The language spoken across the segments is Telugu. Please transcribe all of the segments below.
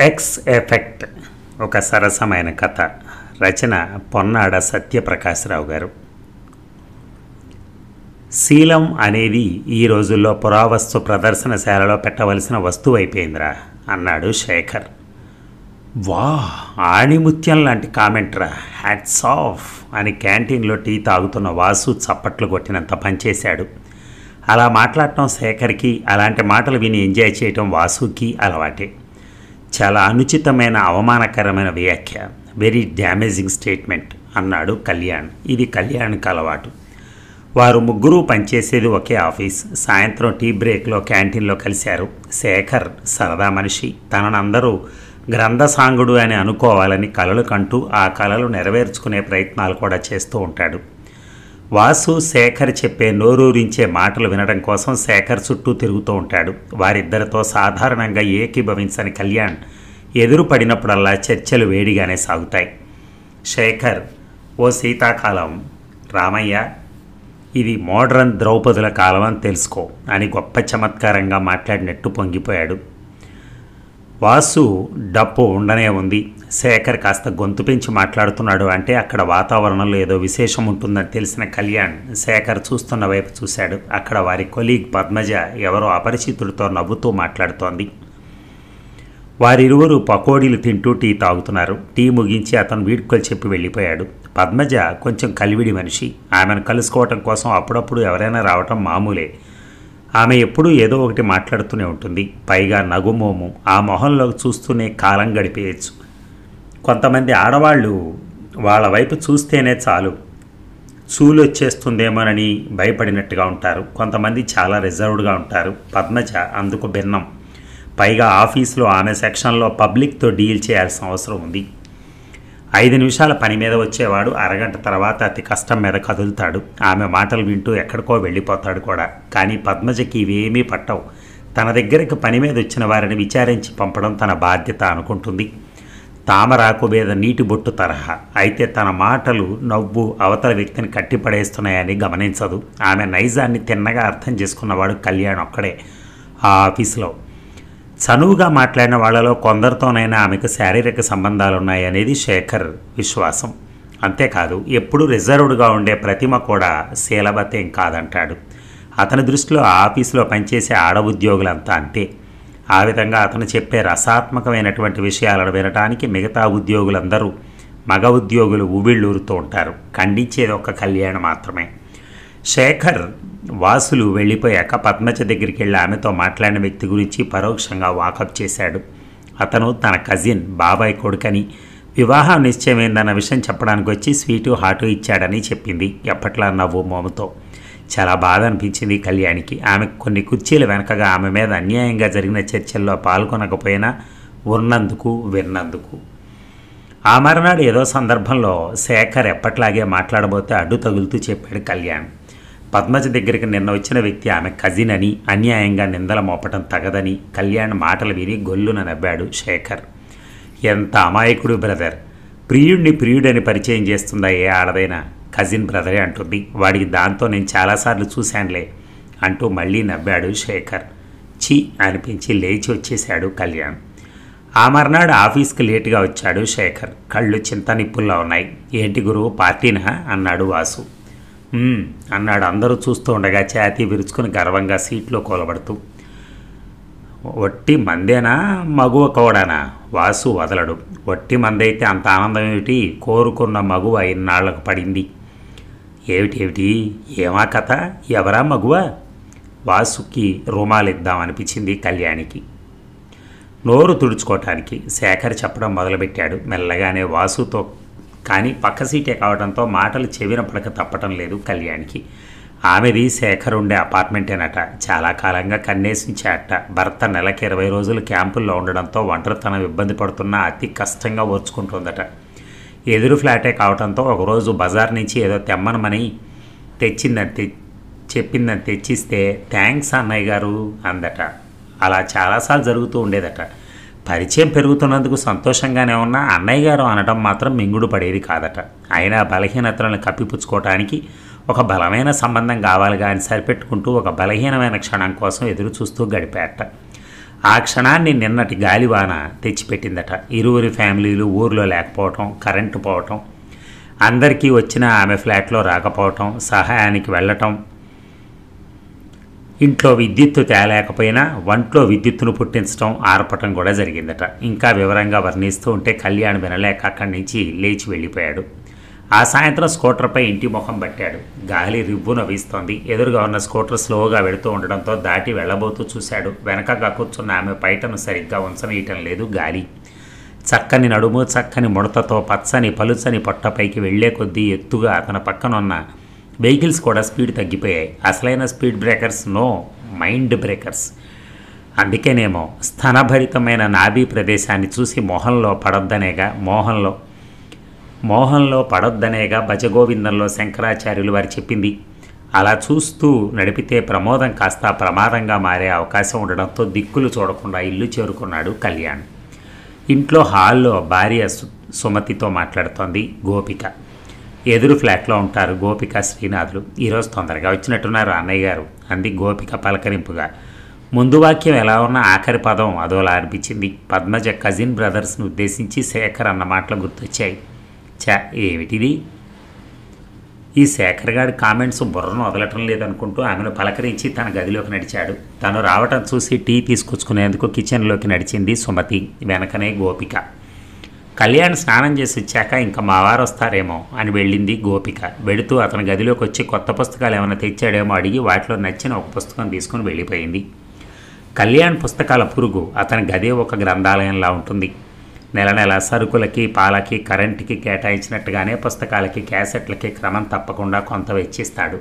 ఎక్స్ ఎఫెక్ట్ ఒక సరసమైన కథ రచన పొన్నాడ సత్యప్రకాశ్రావు గారు శీలం అనేది ఈ రోజుల్లో పురావస్తు ప్రదర్శనశాలలో పెట్టవలసిన వస్తువు అయిపోయిందిరా అన్నాడు శేఖర్ వా ఆణిముత్యం లాంటి కామెంట్రా హ్యాట్స్ ఆఫ్ అని క్యాంటీన్లో టీ తాగుతున్న వాసు చప్పట్లు కొట్టినంత పనిచేశాడు అలా మాట్లాడటం శేఖర్కి అలాంటి మాటలు విని ఎంజాయ్ చేయటం వాసుకి అలవాటే చాలా అనుచితమైన అవమానకరమైన వ్యాఖ్య వెరీ డ్యామేజింగ్ స్టేట్మెంట్ అన్నాడు కళ్యాణ్ ఇది కళ్యాణ్కి అలవాటు వారు ముగ్గురు పనిచేసేది ఒకే ఆఫీస్ సాయంత్రం టీ బ్రేక్లో క్యాంటీన్లో కలిశారు శేఖర్ సరదా మనిషి తననందరూ గ్రంథసాంగుడు అని అనుకోవాలని కలలు కంటూ ఆ కలలు నెరవేర్చుకునే ప్రయత్నాలు కూడా చేస్తూ ఉంటాడు వాసు శేఖర్ చెప్పే నోరూరించే మాటలు వినడం కోసం శేఖర్ చుట్టూ తిరుగుతూ ఉంటాడు వారిద్దరితో సాధారణంగా ఏకీభవించని కళ్యాణ్ ఎదురు పడినప్పుడల్లా చర్చలు వేడిగానే సాగుతాయి శేఖర్ ఓ శీతాకాలం రామయ్య ఇది మోడ్రన్ ద్రౌపదుల కాలం అని తెలుసుకో అని గొప్ప చమత్కారంగా మాట్లాడినట్టు పొంగిపోయాడు వాసు డప్పు ఉండనే ఉంది శేఖర్ కాస్త గొంతు పెంచి మాట్లాడుతున్నాడు అంటే అక్కడ వాతావరణంలో ఏదో విశేషం ఉంటుందని తెలిసిన కళ్యాణ్ శేఖర్ చూస్తున్న వైపు చూశాడు అక్కడ వారి కొలీగ్ పద్మజ ఎవరో అపరిచితుడితో నవ్వుతూ మాట్లాడుతోంది వారిరువురు పకోడీలు తింటూ టీ తాగుతున్నారు టీ ముగించి అతను వీడ్కోలు చెప్పి వెళ్ళిపోయాడు పద్మజ కొంచెం కలివిడి మనిషి ఆమెను కలుసుకోవటం కోసం అప్పుడప్పుడు ఎవరైనా రావటం మామూలే ఆమె ఎప్పుడూ ఏదో ఒకటి మాట్లాడుతూనే ఉంటుంది పైగా నగుమోము ఆ మొహంలో చూస్తూనే కాలం గడిపేయచ్చు కొంతమంది ఆడవాళ్ళు వాళ్ళ వైపు చూస్తేనే చాలు చూలు వచ్చేస్తుందేమోనని భయపడినట్టుగా ఉంటారు కొంతమంది చాలా రిజర్వ్డ్గా ఉంటారు పద్మజ అందుకు భిన్నం పైగా ఆఫీసులో ఆమె సెక్షన్లో పబ్లిక్తో డీల్ చేయాల్సిన అవసరం ఉంది ఐదు నిమిషాల పని మీద వచ్చేవాడు అరగంట తర్వాత అతి కష్టం మీద కదులుతాడు ఆమె మాటలు వింటూ ఎక్కడికో వెళ్ళిపోతాడు కూడా కానీ పద్మజకి ఇవేమీ పట్టవు తన దగ్గరికి పని మీద వచ్చిన వారిని విచారించి పంపడం తన బాధ్యత అనుకుంటుంది తామరాకు మీద నీటి బొట్టు తరహా అయితే తన మాటలు నవ్వు అవతల వ్యక్తిని కట్టిపడేస్తున్నాయని గమనించదు ఆమె నైజాన్ని తిన్నగా అర్థం చేసుకున్నవాడు కళ్యాణ్ ఒక్కడే ఆ ఆఫీసులో చనువుగా మాట్లాడిన వాళ్ళలో కొందరితోనైనా ఆమెకు శారీరక సంబంధాలు ఉన్నాయనేది శేఖర్ విశ్వాసం అంతేకాదు ఎప్పుడు రిజర్వ్డ్గా ఉండే ప్రతిమ కూడా శీలబతేం కాదంటాడు అతని దృష్టిలో ఆ ఆఫీసులో పనిచేసే ఆడ ఉద్యోగులంతా అంతే ఆ విధంగా అతను చెప్పే రసాత్మకమైనటువంటి విషయాలను వినటానికి మిగతా ఉద్యోగులందరూ మగ ఉద్యోగులు ఉవ్విళ్ళూరుతూ ఉంటారు ఖండించేది ఒక కళ్యాణ్ మాత్రమే శేఖర్ వాసులు వెళ్ళిపోయాక పద్మజ దగ్గరికి వెళ్ళి ఆమెతో మాట్లాడిన వ్యక్తి గురించి పరోక్షంగా వాకప్ చేశాడు అతను తన కజిన్ బాబాయ్ కొడుకని వివాహం నిశ్చయమైందన్న విషయం చెప్పడానికి వచ్చి స్వీటు హాటు ఇచ్చాడని చెప్పింది ఎప్పట్లా నవ్వు మోముతో చాలా బాధ అనిపించింది కళ్యాణికి ఆమె కొన్ని కుర్చీల వెనకగా ఆమె మీద అన్యాయంగా జరిగిన చర్చల్లో పాల్గొనకపోయినా ఉన్నందుకు విన్నందుకు ఆ మరునాడు ఏదో సందర్భంలో శేఖర్ ఎప్పట్లాగే మాట్లాడబోతే అడ్డు తగులుతూ చెప్పాడు కళ్యాణ్ పద్మజ దగ్గరికి నిన్న వచ్చిన వ్యక్తి ఆమె కజిన్ అని అన్యాయంగా నిందల మోపటం తగదని కళ్యాణ్ మాటలు విని గొల్లున నవ్వాడు శేఖర్ ఎంత అమాయకుడు బ్రదర్ ప్రియుడిని ప్రియుడని పరిచయం చేస్తుందా ఏ ఆడదైనా కజిన్ బ్రదరే అంటుంది వాడికి దాంతో నేను చాలాసార్లు చూశానులే అంటూ మళ్ళీ నవ్వాడు శేఖర్ చి అనిపించి లేచి వచ్చేశాడు కళ్యాణ్ ఆ మర్నాడు ఆఫీస్కి లేటుగా వచ్చాడు శేఖర్ కళ్ళు చింత నిప్పుల్లో ఉన్నాయి ఏంటి గురువు పార్టీనా అన్నాడు వాసు "ఉమ్," అన్నాడు అందరూ చూస్తూ ఉండగా ఛాతీ విరుచుకుని గర్వంగా సీట్లో కూలబడుతూ ఒట్టి మందేనా మగువ కోడానా వాసు వదలడు ఒట్టి మందైతే అంత ఆనందం ఏమిటి కోరుకున్న మగువ ఇన్నాళ్లకు పడింది ఏమిటేమిటి ఏమా కథ ఎవరా మగువ వాసుకి రుమాలిద్దామనిపించింది కళ్యాణికి నోరు తుడుచుకోవటానికి శేఖర్ చెప్పడం మొదలుపెట్టాడు మెల్లగానే వాసుతో కానీ పక్క సీటే కావడంతో మాటలు చెవిన పడక తప్పటం లేదు కళ్యాణ్కి ఆమెది శేఖర్ ఉండే అపార్ట్మెంటేనట చాలా కాలంగా కన్నేసించాట భర్త నెలకి ఇరవై రోజులు క్యాంపుల్లో ఉండడంతో ఒంటరితనం ఇబ్బంది పడుతున్నా అతి కష్టంగా ఓర్చుకుంటుందట ఎదురు ఫ్లాటే కావడంతో ఒకరోజు బజార్ నుంచి ఏదో తెమ్మనమని తెచ్చిందని తె చెప్పిందని తెచ్చిస్తే థ్యాంక్స్ అన్నయ్య గారు అందట అలా చాలాసార్లు జరుగుతూ ఉండేదట పరిచయం పెరుగుతున్నందుకు సంతోషంగానే ఉన్నా అన్నయ్య గారు అనడం మాత్రం మింగుడు పడేది కాదట అయినా బలహీనతలను కప్పిపుచ్చుకోవటానికి ఒక బలమైన సంబంధం కావాలిగా అని సరిపెట్టుకుంటూ ఒక బలహీనమైన క్షణం కోసం ఎదురు చూస్తూ గడిపాట ఆ క్షణాన్ని నిన్నటి గాలివాన తెచ్చిపెట్టిందట ఇరువురి ఫ్యామిలీలు ఊర్లో లేకపోవటం కరెంటు పోవటం అందరికీ వచ్చిన ఆమె ఫ్లాట్లో రాకపోవటం సహాయానికి వెళ్ళటం ఇంట్లో విద్యుత్తు తేలేకపోయినా వంట్లో విద్యుత్తును పుట్టించడం ఆర్పటం కూడా జరిగిందట ఇంకా వివరంగా వర్ణిస్తూ ఉంటే కళ్యాణ్ వినలేక అక్కడి నుంచి లేచి వెళ్ళిపోయాడు ఆ సాయంత్రం స్కూటర్పై ఇంటి ముఖం పట్టాడు గాలి రివ్వున వీస్తోంది ఎదురుగా ఉన్న స్కూటర్ స్లోగా వెళుతూ ఉండడంతో దాటి వెళ్ళబోతూ చూశాడు వెనకగా కూర్చున్న ఆమె పైటను సరిగ్గా ఉంచనీయటం లేదు గాలి చక్కని నడుము చక్కని ముడతతో పచ్చని పలుచని పొట్టపైకి వెళ్లే కొద్దీ ఎత్తుగా అతని పక్కనున్న వెహికల్స్ కూడా స్పీడ్ తగ్గిపోయాయి అసలైన speed breakers no mind breakers అందుకేనేమో స్థనభరితమైన నాభి ప్రదేశాన్ని చూసి మోహంలో పడొద్దనేగా మోహంలో మోహంలో పడొద్దనేగా భజగోవిందంలో శంకరాచార్యులు వారు చెప్పింది అలా చూస్తూ నడిపితే ప్రమోదం కాస్త ప్రమాదంగా మారే అవకాశం ఉండడంతో దిక్కులు చూడకుండా ఇల్లు చేరుకున్నాడు కళ్యాణ్ ఇంట్లో హాల్లో భార్య సు- సుమతితో మాట్లాడుతోంది గోపిక ఎదురు ఫ్లాట్లో ఉంటారు గోపిక శ్రీనాథులు ఈరోజు తొందరగా వచ్చినట్టున్నారు అన్నయ్య గారు అంది గోపిక పలకరింపుగా ముందు వాక్యం ఎలా ఉన్న ఆఖరి పదం అదోలా అనిపించింది పద్మజ కజిన్ బ్రదర్స్ను ఉద్దేశించి శేఖర్ అన్న మాటలు గుర్తొచ్చాయి చా ఏమిటిది ఈ శేఖర్ గారి కామెంట్స్ బుర్రను వదలటం లేదనుకుంటూ ఆమెను పలకరించి తన గదిలోకి నడిచాడు తను రావటం చూసి టీ తీసుకొచ్చుకునేందుకు కిచెన్లోకి నడిచింది సుమతి వెనకనే గోపిక కళ్యాణ్ స్నానం చేసి వచ్చాక ఇంకా మావారు వస్తారేమో అని వెళ్ళింది గోపిక వెళుతూ అతని గదిలోకి వచ్చి కొత్త పుస్తకాలు ఏమైనా తెచ్చాడేమో అడిగి వాటిలో నచ్చిన ఒక పుస్తకం తీసుకుని వెళ్ళిపోయింది కళ్యాణ్ పుస్తకాల పురుగు అతని గదే ఒక గ్రంథాలయంలా ఉంటుంది నెల నెల సరుకులకి పాలకి కరెంటుకి కేటాయించినట్టుగానే పుస్తకాలకి క్యాసెట్లకి క్రమం తప్పకుండా కొంత వెచ్చిస్తాడు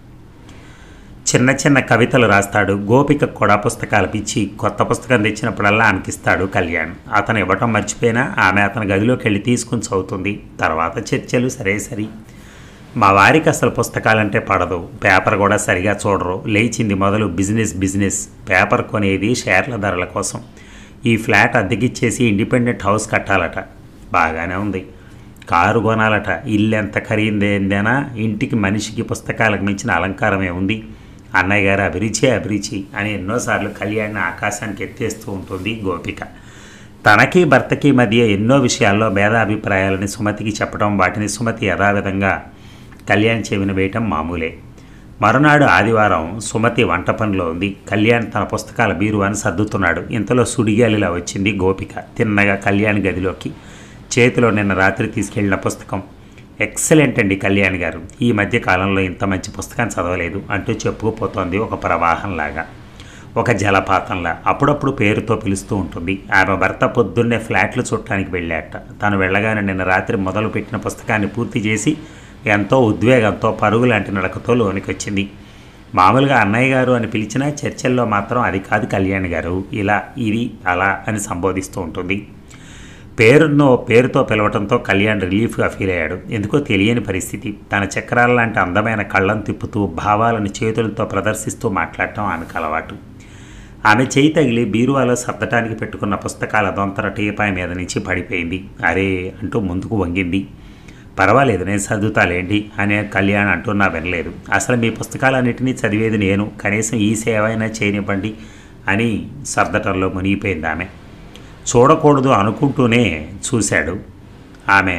చిన్న చిన్న కవితలు రాస్తాడు గోపిక కూడా పుస్తకాలు పిచ్చి కొత్త పుస్తకం తెచ్చినప్పుడల్లా ఆమెకిస్తాడు కళ్యాణ్ అతను ఇవ్వటం మర్చిపోయినా ఆమె అతని గదిలోకి వెళ్ళి తీసుకుని చదువుతుంది తర్వాత చర్చలు సరే సరి మా వారికి అసలు పుస్తకాలంటే పడదు పేపర్ కూడా సరిగా చూడరు లేచింది మొదలు బిజినెస్ బిజినెస్ పేపర్ కొనేది షేర్ల ధరల కోసం ఈ ఫ్లాట్ అద్దెకిచ్చేసి ఇండిపెండెంట్ హౌస్ కట్టాలట బాగానే ఉంది కారు కొనాలట ఇల్లు ఎంత ఖరీదేందేనా ఇంటికి మనిషికి పుస్తకాలకు మించిన అలంకారమే ఉంది అన్నయ్య గారు అభిరుచి అభిరుచి అని ఎన్నోసార్లు కళ్యాణ్ ఆకాశానికి ఎత్తేస్తూ ఉంటుంది గోపిక తనకి భర్తకి మధ్య ఎన్నో విషయాల్లో భేదాభిప్రాయాలని సుమతికి చెప్పడం వాటిని సుమతి యథావిధంగా కళ్యాణ్ చెవిన వేయటం మామూలే మరునాడు ఆదివారం సుమతి వంట పనిలో ఉంది కళ్యాణ్ తన పుస్తకాల బీరువాని సర్దుతున్నాడు ఇంతలో సుడిగాలిలా వచ్చింది గోపిక తిన్నగా కళ్యాణ్ గదిలోకి చేతిలో నిన్న రాత్రి తీసుకెళ్లిన పుస్తకం ఎక్సలెంట్ అండి కళ్యాణ్ గారు ఈ మధ్య కాలంలో ఇంత మంచి పుస్తకం చదవలేదు అంటూ చెప్పుకుపోతోంది ఒక ప్రవాహంలాగా ఒక జలపాతంలా అప్పుడప్పుడు పేరుతో పిలుస్తూ ఉంటుంది ఆమె భర్త పొద్దున్నే ఫ్లాట్లు చుట్టానికి వెళ్ళాట తను వెళ్ళగానే నిన్న రాత్రి మొదలుపెట్టిన పుస్తకాన్ని పూర్తి చేసి ఎంతో ఉద్వేగంతో పరుగు లాంటి నడకతో లోనికి వచ్చింది మామూలుగా అన్నయ్య గారు అని పిలిచినా చర్చల్లో మాత్రం అది కాదు కళ్యాణ్ గారు ఇలా ఇది అలా అని సంబోధిస్తూ ఉంటుంది పేరును పేరుతో పిలవటంతో కళ్యాణ్ రిలీఫ్గా ఫీల్ అయ్యాడు ఎందుకో తెలియని పరిస్థితి తన చక్రాల లాంటి అందమైన కళ్ళను తిప్పుతూ భావాలను చేతులతో ప్రదర్శిస్తూ మాట్లాడటం ఆమెకు అలవాటు ఆమె చేయి తగిలి బీరువాలో సర్దటానికి పెట్టుకున్న పుస్తకాల దొంతర టీపాయ్ మీద నుంచి పడిపోయింది అరే అంటూ ముందుకు వంగింది పర్వాలేదు నేను చదువుతాలేంటి అనే కళ్యాణ్ అంటున్నా వినలేదు అసలు మీ పుస్తకాలన్నింటినీ చదివేది నేను కనీసం ఈ సేవ అయినా చేయనివ్వండి అని సర్దటంలో మునిగిపోయింది ఆమె చూడకూడదు అనుకుంటూనే చూశాడు ఆమె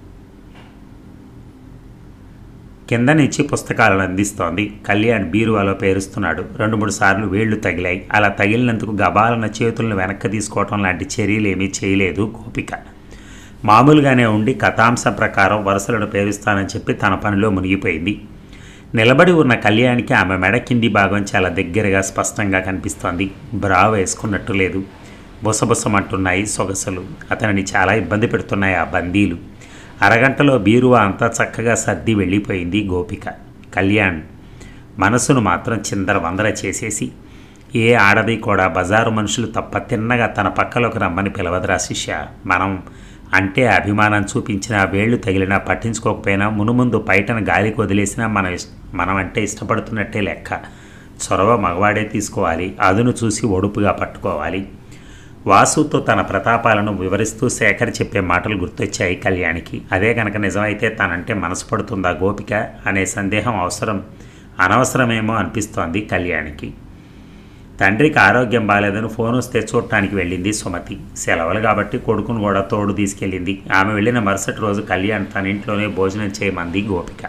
కింద నుంచి పుస్తకాలను అందిస్తోంది కళ్యాణ్ బీరువాలో పేరుస్తున్నాడు రెండు మూడు సార్లు వేళ్లు తగిలాయి అలా తగిలినందుకు గబాలన చేతులను వెనక్కి తీసుకోవటం లాంటి చర్యలు ఏమీ చేయలేదు గోపిక మామూలుగానే ఉండి కథాంశం ప్రకారం వరుసలను పేరుస్తానని చెప్పి తన పనిలో మునిగిపోయింది నిలబడి ఉన్న కళ్యాణ్కి ఆమె మెడ కింది భాగం చాలా దగ్గరగా స్పష్టంగా కనిపిస్తోంది బ్రా వేసుకున్నట్టు లేదు బుసబుసమంటున్నాయి సొగసులు అతనిని చాలా ఇబ్బంది పెడుతున్నాయి ఆ బందీలు అరగంటలో బీరువా అంతా చక్కగా సర్ది వెళ్ళిపోయింది గోపిక కళ్యాణ్ మనసును మాత్రం చిందర వందర చేసేసి ఏ ఆడది కూడా బజారు మనుషులు తప్ప తిన్నగా తన పక్కలోకి రమ్మని పిలవదురా శిష్య మనం అంటే అభిమానం చూపించిన వేళ్లు తగిలినా పట్టించుకోకపోయినా మునుముందు పైటన గాలికి వదిలేసినా మనం ఇష్ మనం అంటే ఇష్టపడుతున్నట్టే లెక్క చొరవ మగవాడే తీసుకోవాలి అదును చూసి ఒడుపుగా పట్టుకోవాలి వాసుతో తన ప్రతాపాలను వివరిస్తూ శేఖర్ చెప్పే మాటలు గుర్తొచ్చాయి కళ్యాణికి అదే కనుక నిజమైతే తనంటే మనసు పడుతుందా గోపిక అనే సందేహం అవసరం అనవసరమేమో అనిపిస్తోంది కళ్యాణికి తండ్రికి ఆరోగ్యం బాగాలేదని ఫోన్ వస్తే చూడటానికి వెళ్ళింది సుమతి సెలవులు కాబట్టి కొడుకును కూడా తోడు తీసుకెళ్ళింది ఆమె వెళ్ళిన మరుసటి రోజు కళ్యాణ్ తన ఇంట్లోనే భోజనం చేయమంది గోపిక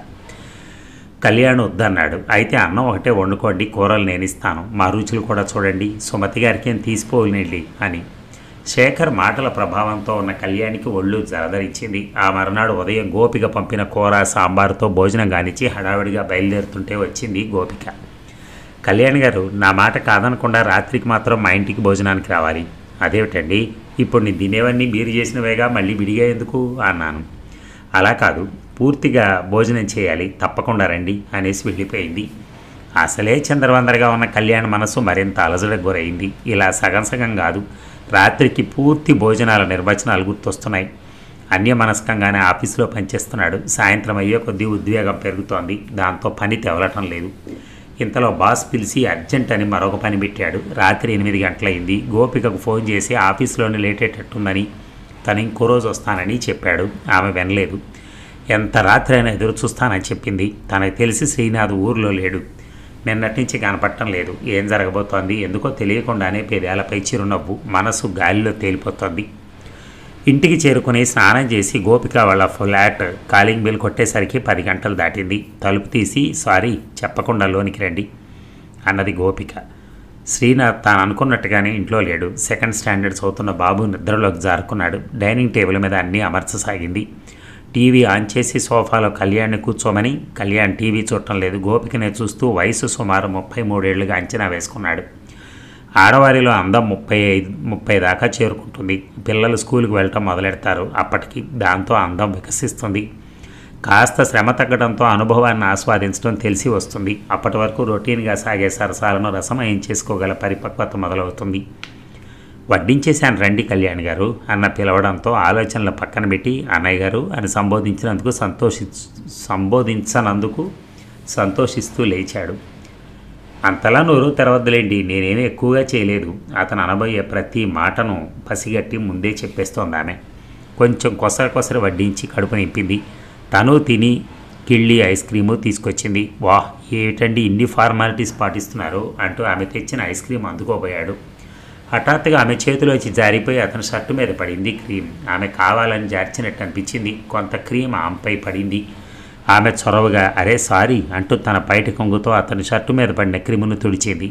కళ్యాణ్ వద్దన్నాడు అయితే అన్నం ఒకటే వండుకోండి కూరలు నేను ఇస్తాను మా రుచులు కూడా చూడండి సుమతి గారికి ఏం తీసిపోలేండి అని శేఖర్ మాటల ప్రభావంతో ఉన్న కళ్యాణికి ఒళ్ళు జలధరించింది ఆ మరునాడు ఉదయం గోపిక పంపిన కూర సాంబారుతో భోజనం కానిచ్చి హడావిడిగా బయలుదేరుతుంటే వచ్చింది గోపిక కళ్యాణ్ గారు నా మాట కాదనకుండా రాత్రికి మాత్రం మా ఇంటికి భోజనానికి రావాలి అదేమిటండి ఇప్పుడు నేను తినేవన్నీ మీరు చేసినవేగా మళ్ళీ విడిగా ఎందుకు అన్నాను అలా కాదు పూర్తిగా భోజనం చేయాలి తప్పకుండా రండి అనేసి వెళ్ళిపోయింది అసలే చంద్రవందరగా ఉన్న కళ్యాణ్ మనసు మరింత అలజడకు గురైంది ఇలా సగం సగం కాదు రాత్రికి పూర్తి భోజనాల నిర్వచనాలు గుర్తొస్తున్నాయి అన్యమనస్కంగానే ఆఫీసులో పనిచేస్తున్నాడు సాయంత్రం అయ్యే కొద్దీ ఉద్వేగం పెరుగుతోంది దాంతో పని తెవలటం లేదు ఇంతలో బాస్ పిలిచి అర్జెంట్ అని మరొక పని పెట్టాడు రాత్రి ఎనిమిది గంటలైంది గోపికకు ఫోన్ చేసి ఆఫీస్లోనే లేటేటట్టుందని తను ఇంకో రోజు వస్తానని చెప్పాడు ఆమె వినలేదు ఎంత రాత్రి అయినా ఎదురు చూస్తానని చెప్పింది తనకు తెలిసి శ్రీనాథ్ ఊర్లో లేడు నిన్నటి నుంచి కనపడటం లేదు ఏం జరగబోతోంది ఎందుకో తెలియకుండానే పేదేళ్లపై చిరునవ్వు మనసు గాలిలో తేలిపోతోంది ఇంటికి చేరుకుని స్నానం చేసి గోపిక వాళ్ళ ఫ్లాట్ కాలింగ్ బిల్ కొట్టేసరికి పది గంటలు దాటింది తలుపు తీసి సారీ చెప్పకుండా లోనికి రండి అన్నది గోపిక శ్రీనాథ్ తాను అనుకున్నట్టుగానే ఇంట్లో లేడు సెకండ్ స్టాండర్డ్ చదువుతున్న బాబు నిద్రలోకి జారుకున్నాడు డైనింగ్ టేబుల్ మీద అన్నీ అమర్చసాగింది టీవీ ఆన్ చేసి సోఫాలో కళ్యాణ్ని కూర్చోమని కళ్యాణ్ టీవీ చూడటం లేదు గోపికనే చూస్తూ వయసు సుమారు ముప్పై మూడేళ్లుగా అంచనా వేసుకున్నాడు ఆడవారిలో అందం ముప్పై ఐదు ముప్పై దాకా చేరుకుంటుంది పిల్లలు స్కూల్కి వెళ్ళటం మొదలెడతారు అప్పటికి దాంతో అందం వికసిస్తుంది కాస్త శ్రమ తగ్గడంతో అనుభవాన్ని ఆస్వాదించడం తెలిసి వస్తుంది అప్పటి వరకు రొటీన్గా సాగే సరసాలను రసమయం చేసుకోగల పరిపక్వత మొదలవుతుంది వడ్డించేశాను రండి కళ్యాణ్ గారు అన్న పిలవడంతో ఆలోచనలు పక్కన పెట్టి అన్నయ్య గారు అని సంబోధించినందుకు సంతోషి సంబోధించనందుకు సంతోషిస్తూ లేచాడు అంతలా నోరు తెరవద్దులేండి నేనేమీ ఎక్కువగా చేయలేదు అతను అనబోయే ప్రతి మాటను పసిగట్టి ముందే చెప్పేస్తోంది ఆమె కొంచెం కొసర కొసర వడ్డించి కడుపు నింపింది తను తిని కిళ్ళి ఐస్ క్రీము తీసుకొచ్చింది వాహ్ ఏమిటండి ఇన్ని ఫార్మాలిటీస్ పాటిస్తున్నారు అంటూ ఆమె తెచ్చిన ఐస్ క్రీమ్ అందుకోబోయాడు హఠాత్తుగా ఆమె చేతిలోంచి జారిపోయి అతని షర్టు మీద పడింది క్రీమ్ ఆమె కావాలని జార్చినట్టు అనిపించింది కొంత క్రీమ్ ఆమెపై పడింది ఆమె చొరవగా అరే సారీ అంటూ తన బయట కొంగుతో అతని షర్టు మీద పడిన క్రిమును తుడిచింది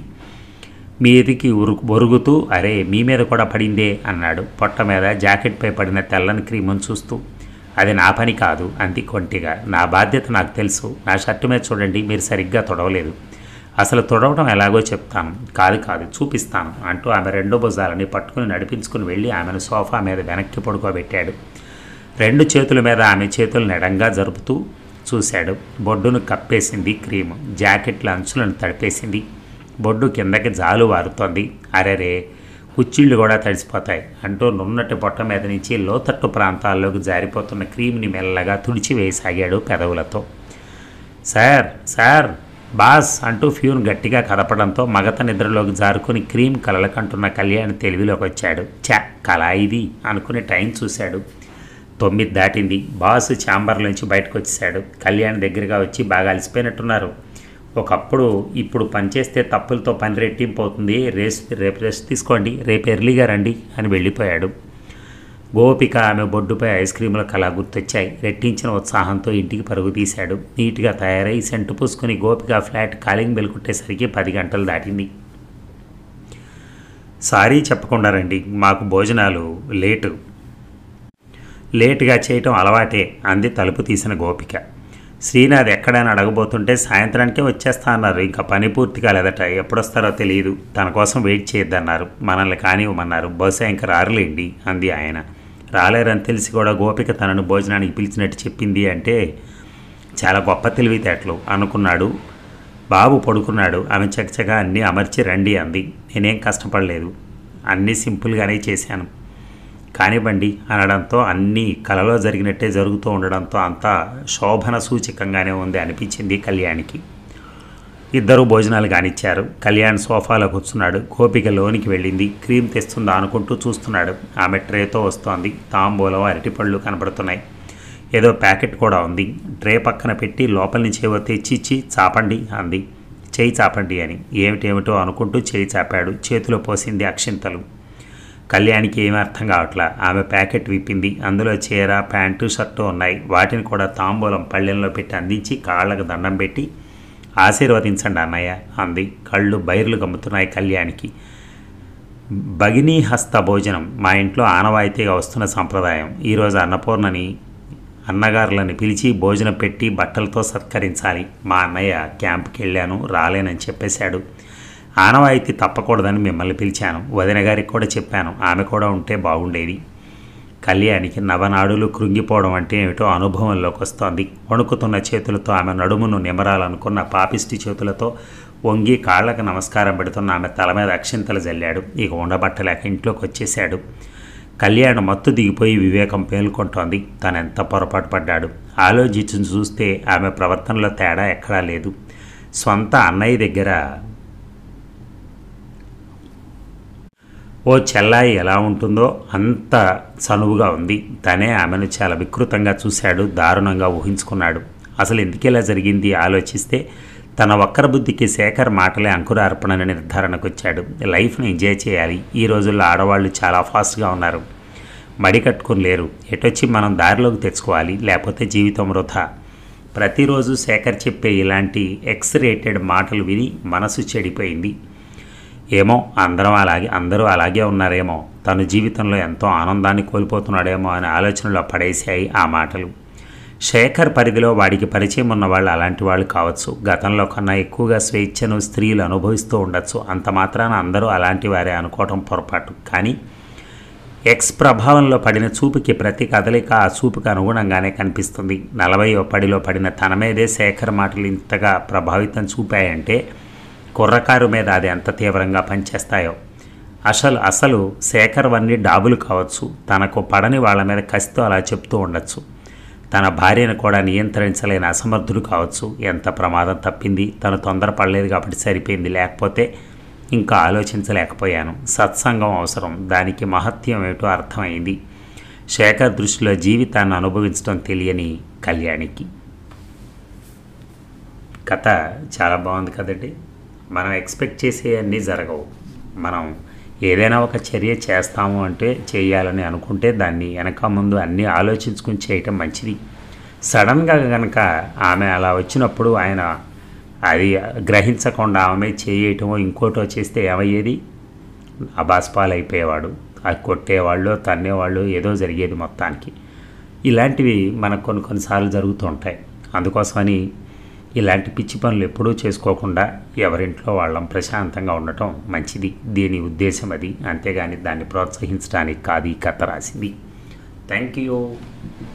మీదికి ఉరు ఒరుగుతూ అరే మీ మీద కూడా పడిందే అన్నాడు పొట్ట మీద జాకెట్పై పడిన తెల్లని క్రీమును చూస్తూ అది నా పని కాదు అంది కొంటిగా నా బాధ్యత నాకు తెలుసు నా షర్టు మీద చూడండి మీరు సరిగ్గా తొడవలేదు అసలు తొడవడం ఎలాగో చెప్తాను కాదు కాదు చూపిస్తాను అంటూ ఆమె రెండో భుజాలని పట్టుకుని నడిపించుకుని వెళ్ళి ఆమెను సోఫా మీద వెనక్కి పడుకోబెట్టాడు రెండు చేతుల మీద ఆమె చేతులు నెడంగా జరుపుతూ చూశాడు బొడ్డును కప్పేసింది క్రీము జాకెట్ల అంచులను తడిపేసింది బొడ్డు కిందకి జాలు వారుతోంది అరెరే కుచ్చిళ్ళు కూడా తడిసిపోతాయి అంటూ నున్నటి పొట్ట మీద నుంచి లోతట్టు ప్రాంతాల్లోకి జారిపోతున్న క్రీమ్ని మెల్లగా తుడిచి వేసాగాడు పెదవులతో సార్ సార్ బాస్ అంటూ ఫ్యూన్ గట్టిగా కదపడంతో మగత నిద్రలోకి జారుకుని క్రీమ్ కలలకంటున్న కళ్యాణ్ తెలివిలోకి వచ్చాడు చా కళ ఇది అనుకుని టైం చూశాడు తొమ్మిది దాటింది బాస్ ఛాంబర్లోంచి బయటకు వచ్చేసాడు కళ్యాణ్ దగ్గరగా వచ్చి బాగా అలసిపోయినట్టున్నారు ఒకప్పుడు ఇప్పుడు పనిచేస్తే తప్పులతో పని రెట్టింపు అవుతుంది రేస్ రేపు రెస్ట్ తీసుకోండి రేపు ఎర్లీగా రండి అని వెళ్ళిపోయాడు గోపిక ఆమె బొడ్డుపై ఐస్ క్రీముల కళ గుర్తొచ్చాయి రెట్టించిన ఉత్సాహంతో ఇంటికి పరుగు తీశాడు నీట్గా తయారై సెంటు పూసుకుని గోపిక ఫ్లాట్ కాలింగ్ బెల్ కొట్టేసరికి పది గంటలు దాటింది సారీ చెప్పకుండా రండి మాకు భోజనాలు లేటు లేటుగా చేయటం అలవాటే అంది తలుపు తీసిన గోపిక శ్రీనాథ్ ఎక్కడైనా అడగబోతుంటే సాయంత్రానికే వచ్చేస్తా అన్నారు ఇంకా పని పూర్తి కాలేదట ఎప్పుడొస్తారో తెలియదు తన కోసం వెయిట్ చేయొద్దన్నారు మనల్ని కానివ్వమన్నారు బహుశా ఇంకా రారులేండి అంది ఆయన రాలేరని తెలిసి కూడా గోపిక తనను భోజనానికి పిలిచినట్టు చెప్పింది అంటే చాలా గొప్ప తెలివితేటలు అనుకున్నాడు బాబు పడుకున్నాడు ఆమె చకచగా అన్నీ అమర్చి రండి అంది నేనేం కష్టపడలేదు అన్నీ సింపుల్గానే చేశాను కానివ్వండి అనడంతో అన్నీ కలలో జరిగినట్టే జరుగుతూ ఉండడంతో అంతా శోభన సూచకంగానే ఉంది అనిపించింది కళ్యాణ్కి ఇద్దరు భోజనాలు కానిచ్చారు కళ్యాణ్ సోఫాలో కూర్చున్నాడు గోపిక లోనికి వెళ్ళింది క్రీమ్ తెస్తుందా అనుకుంటూ చూస్తున్నాడు ఆమె ట్రేతో వస్తోంది తాంబూలం అరటిపళ్ళు కనబడుతున్నాయి ఏదో ప్యాకెట్ కూడా ఉంది ట్రే పక్కన పెట్టి లోపల నుంచి ఏవో తెచ్చిచ్చి చాపండి అంది చేయి చాపండి అని ఏమిటేమిటో అనుకుంటూ చేయి చాపాడు చేతిలో పోసింది అక్షింతలు కళ్యాణికి ఏమీ అర్థం కావట్లా ఆమె ప్యాకెట్ విప్పింది అందులో చీర ప్యాంటు షర్టు ఉన్నాయి వాటిని కూడా తాంబూలం పళ్ళెంలో పెట్టి అందించి కాళ్ళకు దండం పెట్టి ఆశీర్వదించండి అన్నయ్య అంది కళ్ళు బైర్లు గమ్ముతున్నాయి కళ్యాణికి భగినీ హస్త భోజనం మా ఇంట్లో ఆనవాయితీగా వస్తున్న సంప్రదాయం ఈరోజు అన్నపూర్ణని అన్నగారులని పిలిచి భోజనం పెట్టి బట్టలతో సత్కరించాలి మా అన్నయ్య క్యాంప్కి వెళ్ళాను రాలేనని చెప్పేశాడు ఆనవాయితీ తప్పకూడదని మిమ్మల్ని పిలిచాను వదిన గారికి కూడా చెప్పాను ఆమె కూడా ఉంటే బాగుండేది కళ్యాణికి నవనాడులు కృంగిపోవడం అంటే ఏమిటో అనుభవంలోకి వస్తోంది వణుకుతున్న చేతులతో ఆమె నడుమును నిమరాలనుకున్న పాపిష్టి చేతులతో వంగి కాళ్ళకు నమస్కారం పెడుతున్న ఆమె తల మీద అక్షింతలు జల్లాడు ఇక ఉండబట్టలేక ఇంట్లోకి వచ్చేశాడు కళ్యాణ్ మత్తు దిగిపోయి వివేకం పేలుకుంటోంది తనెంత పొరపాటు పడ్డాడు ఆలోచించి చూస్తే ఆమె ప్రవర్తనలో తేడా ఎక్కడా లేదు సొంత అన్నయ్య దగ్గర ఓ చెల్లాయి ఎలా ఉంటుందో అంత చనువుగా ఉంది తనే ఆమెను చాలా వికృతంగా చూశాడు దారుణంగా ఊహించుకున్నాడు అసలు ఎందుకెలా జరిగింది ఆలోచిస్తే తన ఒక్కర బుద్ధికి శేఖర్ మాటలే అంకురార్పణని నిర్ధారణకు వచ్చాడు లైఫ్ని ఎంజాయ్ చేయాలి ఈ రోజుల్లో ఆడవాళ్ళు చాలా ఫాస్ట్గా ఉన్నారు మడి కట్టుకుని లేరు ఎటొచ్చి మనం దారిలోకి తెచ్చుకోవాలి లేకపోతే జీవితం వృధా ప్రతిరోజు శేఖర్ చెప్పే ఇలాంటి ఎక్స్ రేటెడ్ మాటలు విని మనసు చెడిపోయింది ఏమో అందరం అలాగే అందరూ అలాగే ఉన్నారేమో తన జీవితంలో ఎంతో ఆనందాన్ని కోల్పోతున్నాడేమో అనే ఆలోచనలో పడేశాయి ఆ మాటలు శేఖర్ పరిధిలో వాడికి పరిచయం ఉన్న వాళ్ళు అలాంటి వాళ్ళు కావచ్చు గతంలో కన్నా ఎక్కువగా స్వేచ్ఛను స్త్రీలు అనుభవిస్తూ ఉండొచ్చు అంత మాత్రాన అందరూ అలాంటి వారే అనుకోవటం పొరపాటు కానీ ఎక్స్ ప్రభావంలో పడిన చూపుకి ప్రతి కదలిక ఆ చూపుకి అనుగుణంగానే కనిపిస్తుంది నలభైవ పడిలో పడిన తన మీదే శేఖర్ మాటలు ఇంతగా ప్రభావితం చూపాయంటే కుర్రకారు మీద అది ఎంత తీవ్రంగా పనిచేస్తాయో అసలు అసలు శేఖర్ వన్నీ డాబులు కావచ్చు తనకు పడని వాళ్ళ మీద కసితో అలా చెప్తూ ఉండొచ్చు తన భార్యను కూడా నియంత్రించలేని అసమర్థుడు కావచ్చు ఎంత ప్రమాదం తప్పింది తను తొందరపడలేదు కాబట్టి సరిపోయింది లేకపోతే ఇంకా ఆలోచించలేకపోయాను సత్సంగం అవసరం దానికి మహత్యం ఏమిటో అర్థమైంది శేఖర్ దృష్టిలో జీవితాన్ని అనుభవించడం తెలియని కళ్యాణికి కథ చాలా బాగుంది కదండి మనం ఎక్స్పెక్ట్ చేసే అన్నీ జరగవు మనం ఏదైనా ఒక చర్య చేస్తాము అంటే చేయాలని అనుకుంటే దాన్ని వెనక ముందు అన్నీ ఆలోచించుకుని చేయటం మంచిది సడన్గా కనుక ఆమె అలా వచ్చినప్పుడు ఆయన అది గ్రహించకుండా ఆమె చేయటమో ఇంకోటో చేస్తే ఏమయ్యేది అబాస్పాలు అయిపోయేవాడు అది కొట్టేవాళ్ళు తన్నేవాళ్ళు ఏదో జరిగేది మొత్తానికి ఇలాంటివి మనకు కొన్ని కొన్నిసార్లు జరుగుతూ ఉంటాయి అందుకోసమని ఇలాంటి పిచ్చి పనులు ఎప్పుడూ చేసుకోకుండా ఎవరింట్లో వాళ్ళం ప్రశాంతంగా ఉండటం మంచిది దీని ఉద్దేశం అది అంతేగాని దాన్ని ప్రోత్సహించడానికి కాదు ఈ కథ రాసింది థ్యాంక్ యూ